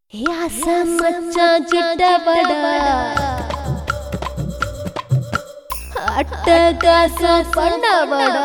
யாசம் மச்சான் கிட்ட வடா அட்டகாசம் பண்ண வடா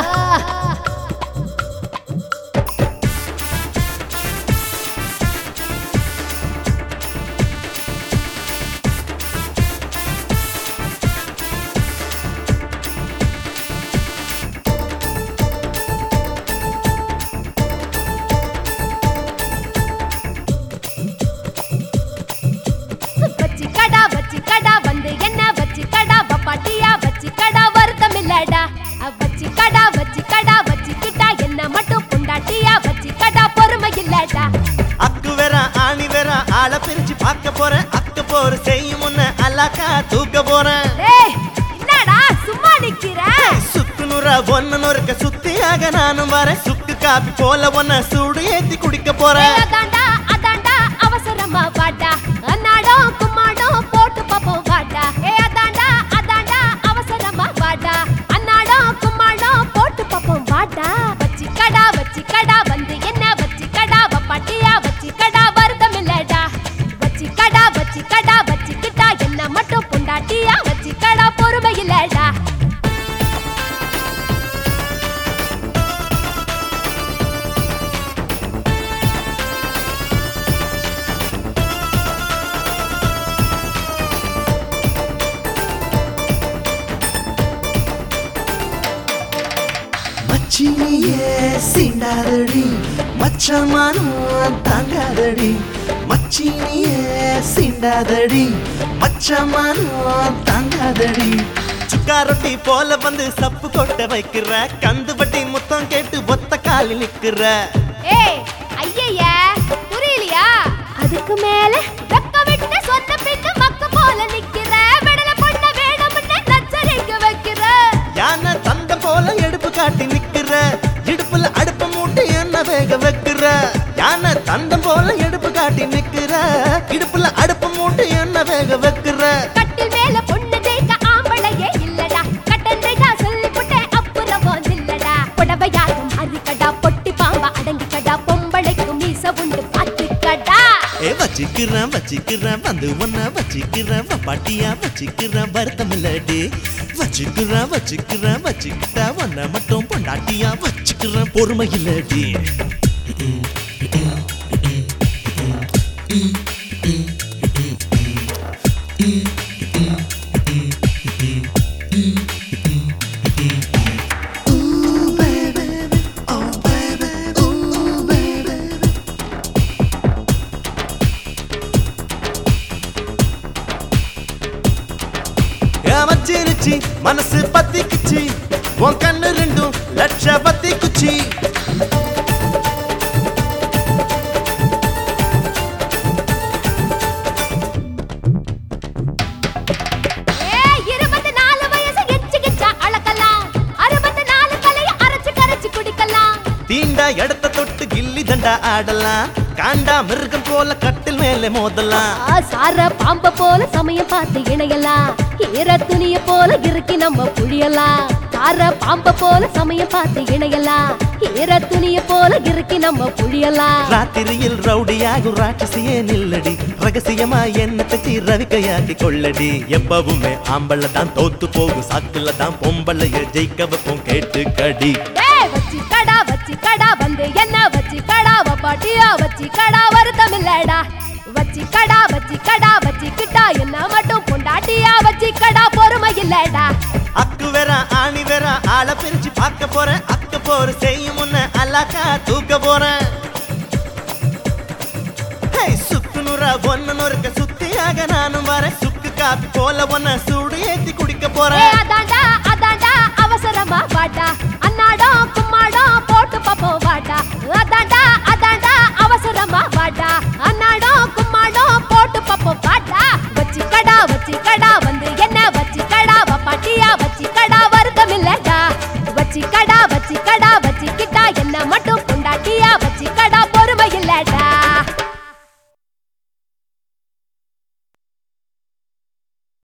வச்சி கடா வச்சி கடா வந்து என்ன வச்சி கடா பப்பாட்டியா வச்சி கடா வருத்தம் இல்லடா வச்சி கடா வச்சி கடா வச்சி கிட்டா என்ன மட்டும் புண்டாட்டியா வச்சி கடா பொறுமை இல்லடா அக்கு வேற ஆணி வேற ஆள பிரிச்சு பார்க்க போறேன் அக்க போற செய்யும் முன்ன அல்லாக்கா தூக்க போறேன் ஏய் என்னடா சும்மா நிக்கிற சுக்கு நூறா ஒன்னு நொறுக்க சுத்தியாக நானும் வரேன் சுக்கு காப்பி போல ஒன்ன சூடு ஏத்தி குடிக்க போறேன் ஏய், அதான்டா அதான்டா அவசரமா வாடா அன்னாடம் கும்மாடம் போட்டு பாப்போம் வாடா ஏ அதான்டா அதான்டா அவசரமா வாடா அன்னாடம் கும்மாடம் போட்டு பாப்போம் வாடா வச்சி கடா வச்சி கடா வந்து என்ன வச்சி கடா பப்பாட்டியா வச்சி கடா வருத்தம் இல்லடா வச்சி கடா வச்சி கடா வச்சி கிட்டா என்ன மட்டும் பொண்டாட்டியா வச்சி கடா பொறுமை இல்லடா மச்சினியே சீண்டாதடி மச்சமானும் தாங்காதடி மச்சினியே சீண்டாதடி மச்சமானும் தாங்காதடி சுக்கா ரொட்டி போல வந்து சப்பு கொட்ட வைக்கிற கந்து வட்டி முத்தம் கேட்டு ஒத்த காலி நிக்கிற ஏய் ஐயய்ய புரியலையா அதுக்கு மேல வெக்க விட்டு சொன்ன பின்னு மக்க போல நிக்கிற விடல பொண்ண வேணும்னு நச்சரிக்க வைக்கிற யானை தந்த போல எடுப்பு காட்டி நிக்கிற இடுப்புல அடுப்பு மூட்டி என்ன வேக வைக்கிற யானை தந்தம் போல எடுப்பு காட்டி நிக்கிற இடுப்புல அடுப்பு மூட்டி என்ன வேக வைக்கிற கட்டில் மேல பொண்ணு ஜெயிக்க ஆம்பளையே இல்லடா கட்டன் ரைட்டா சொல்லி புட்டேன் அப்புறம் இல்லடா புடவையாகும் அரிக்கடா பொட்டி பாம்பா அடங்கிக்கடா பொம்பளைக்கும் மீச உண்டு பாத்துக்கடா ஏ வச்சுக்கிறேன் வச்சுக்கிறேன் வந்து உன்ன வச்சுக்கிறேன் பாட்டியா வச்சுக்கிறேன் வருத்தம் இல்லடி வச்சுக்கிறேன் வச்சுக்கிறேன் வச்சுக்கிட்டா உன்னை மட்டும் பொண்டாட்டியா வச்சுக்கிறேன் பொறுமை இல்லடி ஏமச்சிருச்சு மனசு பத்திக்குச்சு உன் கண்ணு ரெண்டும் லட்ச பத்திக்குச்சு ஏய் இருபத்தி நாலு வயசு எச்சு கிச்சா அளக்கலாம் அறுபத்தி நாலு கலைய அரைச்சு கரைச்சு குடிக்கலாம் தீண்டா இடத்த தொட்டு கில்லி தண்டா ஆடலாம் காண்டா மிருகம் போல கட்டில் மேலே மோதலாம் ஆ, சார பாம்ப போல சமயம் பார்த்து இணையலாம் ஈர துணிய போல இறுக்கி நம்ம புழியலாம் சார பாம்ப போல சமயம் பார்த்து இணையலாம் ஈர துணிய போல இறுக்கி நம்ம புழியலாம் ராத்திரியில் ரவுடியாகும் ராட்சசியே நில்லடி ரகசியமா என்ன தச்சு ரவிக்கையாக்கி கொள்ளடி எப்பவுமே ஆம்பள தான் தோத்து போகும் சாக்குல தான் பொம்பளைய ஜெயிக்க வைப்போம் கேட்டு கடி டேய் வச்சி கடா வச்சி கடா வந்து என்ன வச்சி கடா பாட்டியா வச்சி கடா வருத்தம் இல்லடா வச்சி கடா வச்சி கடா வச்சி கிட்டா என்ன மட்டும் பொண்டாட்டியா வச்சி கடா பொறுமை இல்லடா அக்கு வேற ஆணி வேற ஆள பிரிச்சு பார்க்க போறேன் அக்க போற செய்யும் முன்ன அல்லாக்கா தூக்க போறேன் ஹேய், சுக்கு நூறா ஒன்னு நொறுக்க சுத்தியாக நானும் வரேன் சுக்கு காப்பி போல ஒன்ன சூடு ஏத்தி குடிக்க ஏ போறேன் அதான்டா அதான்டா அவசரமா வாடா